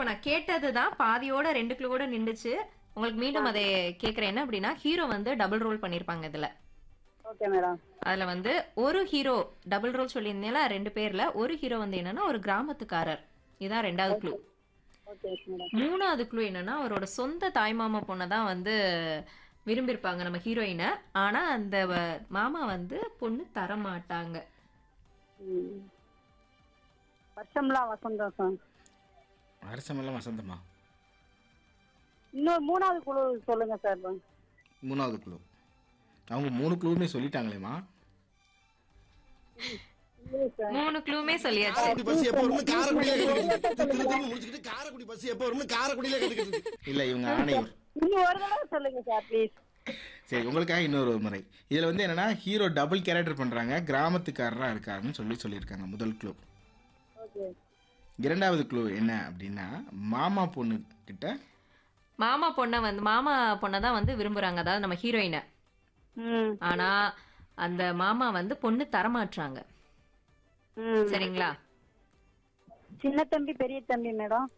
நான் கேட்டது தான் பாதியோட ரெண்டு கிலோட நின்றுச்சு உங்களுக்கு மீண்டும் அதை கேட்குறேன் என்ன அப்படின்னா ஹீரோ வந்து டபுள் ரோல் பண்ணியிருப்பாங்க இதில் ஓகே மேடம் அதில் வந்து ஒரு ஹீரோ டபுள் ரோல் சொல்லியிருந்தேல ரெண்டு பேரில் ஒரு ஹீரோ வந்து என்னன்னா ஒரு கிராமத்துக்காரர் இதுதான் ரெண்டாவது க்ளூ ஓகே மேடம் மூணாவது க்ளூ என்னன்னா அவரோட சொந்த தாய்மாமா பொண்ணை தான் வந்து விரும்பியிருப்பாங்க நம்ம ஹீரோயினை ஆனால் அந்த வ- மாமா வந்து பொண்ணு தர மாட்டாங்க ம். வருஷம்லாம் வசந்தம் சார் அரசமெல்லாம் வசந்தமா இன்னொரு மூணாவது குழு சொல்லுங்க சார் மூணாவது குழு அவங்க மூணு குழுவுமே சொல்லிட்டாங்களேம்மா இல்லையே சார் மூணு க்ளூமே சொல்லியாச்சு காரைக்குடி பஸ் எப்போ வரும்னு காரைக்குடியில கேட்டுக்கிட்டு இருக்கு. திரு திருன்னு முடிச்சுக்கிட்டு காரைக்குடி பஸ் எப்போ வரும்னு காரைக்குடியில கேட்டுக்கிட்டு இருக்கு. இல்லை இவங்க ஆணையூர் இன்னும் ஒரு தடவை சொல்லுங்க சார் ப்ளீஸ் சரி உங்களுக்காக இன்னொரு ஒரு முறை இதில் வந்து என்னன்னா ஹீரோ டபுள் கேரக்டர் பண்ணுறாங்க கிராமத்துக்காரராக இருக்காருன்னு சொல்லி சொல்லியிருக்காங்க முதல் க்ளூ ஓகே இரண்டாவது க்ளூ என்ன அப்படின்னா மாமா பொண்ணு கிட்ட மாமா பொண்ணை வந்து மாமா பொண்ணை தான் வந்து விரும்புறாங்க அதாவது நம்ம ஹீரோயினை ம் ஆனா அந்த மாமா வந்து பொண்ணு தரமாட்றாங்க ம் சரிங்களா சின்ன தம்பி பெரிய தம்பி மேடம்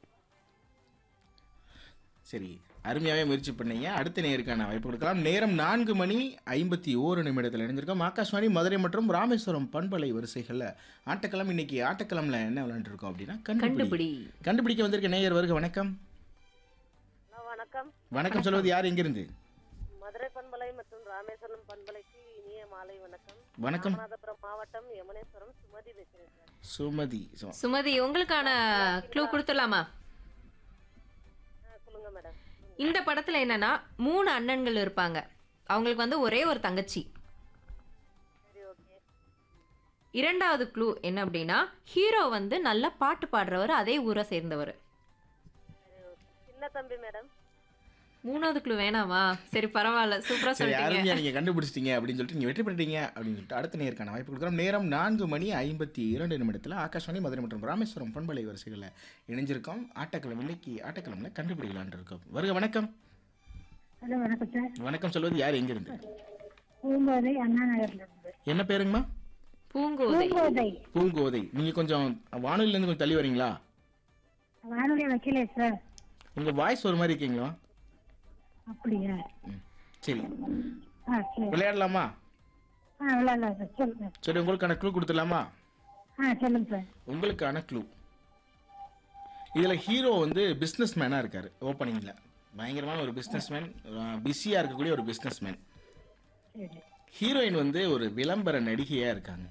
சரி அருமையாகவே முயற்சி பண்ணீங்க அடுத்த நேருக்கான வாய்ப்பு கொடுக்கலாம் நேரம் நான்கு மணி ஐம்பத்தி ஓரு நிமிடத்தில் இணைஞ்சிருக்கோம் ஆகாஷ்வாணி மதுரை மற்றும் ராமேஸ்வரம் பண்பலை வரிசைகளில் ஆட்டக்களம் இன்னைக்கு ஆட்டக்களம்ல என்ன விளையாண்டு இருக்கோம் அப்படின்னா கண்டுபிடி கண்டுபிடி கண்டுபிடிக்க வந்திருக்க நேயர் வருக வணக்கம் வணக்கம் வணக்கம் சொல்வது யார் எங்கிருந்து மதுரை பண்பலை மற்றும் ராமேஸ்வரம் பண்பலைக்கு இனிய மாலை வணக்கம் வணக்கம் ராமநாதபுரம் மாவட்டம் யமுனேஸ்வரம் சுமதி பேசுகிறேன் சார் சுமதி சு- சுமதி உங்களுக்கான க்ளூ கொடுத்துடலாமா சொல்லுங்க மேடம் இந்த படத்துல என்னன்னா மூணு அண்ணன்கள் இருப்பாங்க அவங்களுக்கு வந்து ஒரே ஒரு தங்கச்சி சரி ஓகே இரண்டாவது க்ளூ என்ன அப்படின்னா ஹீரோ வந்து நல்ல பாட்டு பாடுறவர் அதே ஊரை சேர்ந்தவர் சரி ஓகே சின்ன தம்பி மேடம் மூணாவது க்ளூ வேணாமா சரி பரவாயில்ல சூப்பரா சரி சொல்லிட்டீங்க அருமையா நீங்க கண்டுபிடிச்சிட்டீங்க அப்படின்னு சொல்லிட்டு நீங்க வெற்றி பெற்றீங்க அப்படின்னு சொல்லிட்டு அடுத்த நேருக்கான வாய்ப்பு கொடுக்குறோம் நேரம் நான்கு மணி ஐம்பத்தி இரண்டு நிமிடத்தில் ஆகாஷ்வாணி மதுரை மற்றும் ராமேஸ்வரம் பண்பலை வரிசைகளில் இணைஞ்சிருக்கோம் ஆட்டக்கிழமை இன்னைக்கு ஆட்டக்கிழமையில் கண்டுபிடிக்கலான் இருக்கோம் வருக வணக்கம் ஹலோ வணக்கம் சார் வணக்கம் சொல்வது யார் எங்கிருந்து பூங்கோதை அண்ணா நகர்ல இருந்து என்ன பேருங்கம்மா பூங்கோதை பூங்கோதை பூங்கோதை நீங்க கொஞ்சம் வானொலியில இருந்து கொஞ்சம் தள்ளி வரீங்களா வானொலி வைக்கல சார் உங்க வாய்ஸ் ஒரு மாதிரி இருக்கீங்களா அப்படியா ம். சரி ஆ சரி விளையாடலாமா ஆ விளையாடலாம் சார் சொல்லுங்க சரி உங்களுக்கான க்ளூ கொடுத்துடலாமா ஆ சொல்லுங்க சார் உங்களுக்கான க்ளூ இதில் ஹீரோ வந்து பிஸ்னஸ் மேனாக இருக்கார் ஓப்பனிங்கில் பயங்கரமான ஒரு பிஸ்னஸ் மேன் பிஸியாக இருக்கக்கூடிய ஒரு பிஸ்னஸ் மேன் சரி ஹீரோயின் வந்து ஒரு விளம்பர நடிகையாக இருக்காங்க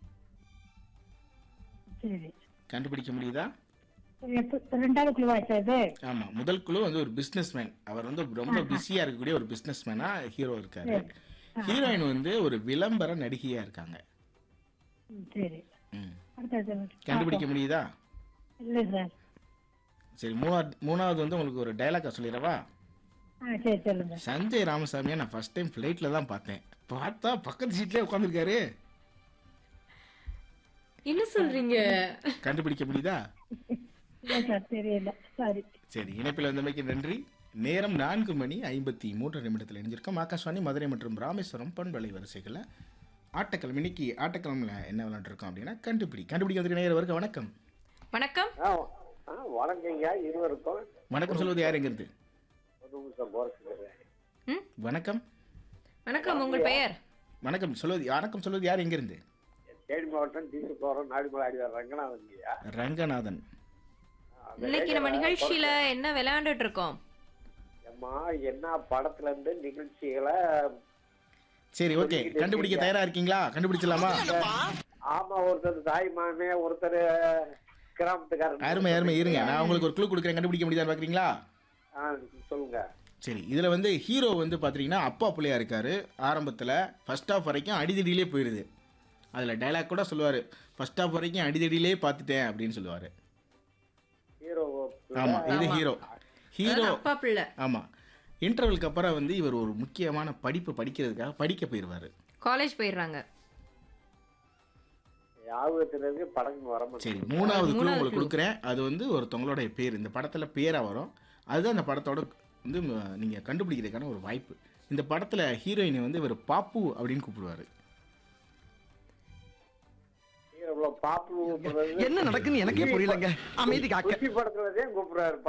சரி கண்டுபிடிக்க முடியுதா எப்ப- ரெண்டாவது குழுவா சார் இது ஆமாம் முதல் குழு வந்து ஒரு பிஸ்னஸ் மேன் அவர் வந்து ரொம்ப பிஸியாக இருக்கக்கூடிய ஒரு பிஸ்னஸ் மேனாக ஹீரோ இருக்காரு ஹீரோயின் வந்து ஒரு விளம்பர நடிகையாக இருக்காங்க ம், சரி ம் அடுத்தது கண்டுபிடிக்க முடியுதா இல்லை சார் சரி மூணாவது மூணாவது வந்து உங்களுக்கு ஒரு டைலாக்கா சொல்லிடவா ஆ சரி சொல்லுங்க சஞ்சய் ராமசாமியை நான் ஃபர்ஸ்ட் டைம் ஃப்ளைட்டில் தான் பார்த்தேன் பார்த்தா பக்கத்து சீட்லேயே உட்காந்துருக்காரு என்ன சொல்றீங்க கண்டுபிடிக்க முடியுதா இல்லை சார் தெரியல சாரி சரி இணைப்பில் வந்தமைக்கு நன்றி நேரம் நான்கு மணி ஐம்பத்தி மூன்று நிமிடத்தில் இணைஞ்சிருக்கோம் ஆகாஷ்வாணி மதுரை மற்றும் ராமேஸ்வரம் பண்பலை வரிசைகளில் ஆட்டக்கிழமை இன்னைக்கு ஆட்டக்கிழமையில் என்ன விளையாண்டுருக்கோம் அப்படின்னா கண்டுபிடி கண்டுபிடிக்க வந்திருக்க நேரம் வருக வணக்கம் வணக்கம் ஆ ஆ வணக்கங்க இருவருக்கும் வணக்கம் சொல்வது யார் எங்கிருந்து ஒரு நிமிஷம் குறைச்சிக்கிறேன் ம் வணக்கம் வணக்கம் உங்கள் பெயர் வணக்கம் சொல்வது வணக்கம் சொல்வது யார் எங்கிருந்து தேனி மாவட்டம் தீசுக்கோரம் நாடிமலை அடிவார் ரங்கநாதன்யா ரங்கநாதன் இன்னைக்கு நம்ம நிகழ்ச்சியில என்ன விளையாண்டுட்டு இருக்கோம் அம்மா என்ன படத்துல இருந்து நிகழ்ச்சிகளை சரி ஓகே கண்டுபிடிக்க தயாரா இருக்கீங்களா கண்டுபிடிச்சலாமா ஆமா ஒருத்தர் தாய் மாமே ஒருத்தர் கிராமத்துக்காரன் அருமை அருமை இருங்க நான் உங்களுக்கு ஒரு க்ளூ கொடுக்குறேன் கண்டுபிடிக்க முடியுதான்னு பார்க்குறீங்களா ஆ சொல்லுங்க சரி இதில் வந்து ஹீரோ வந்து பார்த்தீங்கன்னா அப்பா பிள்ளையா இருக்காரு ஆரம்பத்தில் ஃபர்ஸ்ட் ஹாஃப் வரைக்கும் அடிதடியிலே போயிடுது அதில் டைலாக் கூட சொல்லுவார் ஃபர்ஸ்ட் ஹாஃப் வரைக்கும் அடிதடியிலே பார்த்துட்டேன் அப்படின்னு சொல்லுவார் ஹீரோ ஆமாம் இது ஹீரோ ஹீரோ அதாவது அப்பா பிள்ளை ஆமாம் இன்டர்வலுக்கு அப்புறம் வந்து இவர் ஒரு முக்கியமான படிப்பு படிக்கிறதுக்காக படிக்க போயிடுவார் காலேஜ் போயிடுறாங்க ஞாபகத்துல இருந்து படம் வர மாட்டேன் சரி மூணாவது க்ளூ மூணாவது உங்களுக்கு clue. கொடுக்குறேன் அது வந்து ஒருத்தவங்களோட பேர் இந்த படத்தில் பேராக வரும் அதுதான் அந்த படத்தோட வந்து நீங்கள் கண்டுபிடிக்கிறதுக்கான ஒரு வாய்ப்பு இந்த படத்தில் ஹீரோயினை வந்து இவர் பாப்பு அப்படின்னு கூப்பிடுவார் ஹீரோ பாப்பு கூப்பிடுறது என்ன நடக்குன்னு எனக்கே புரியலங்க அமைதி காக்க குச்சி படத்துல தான் கூப்பிடுறாரு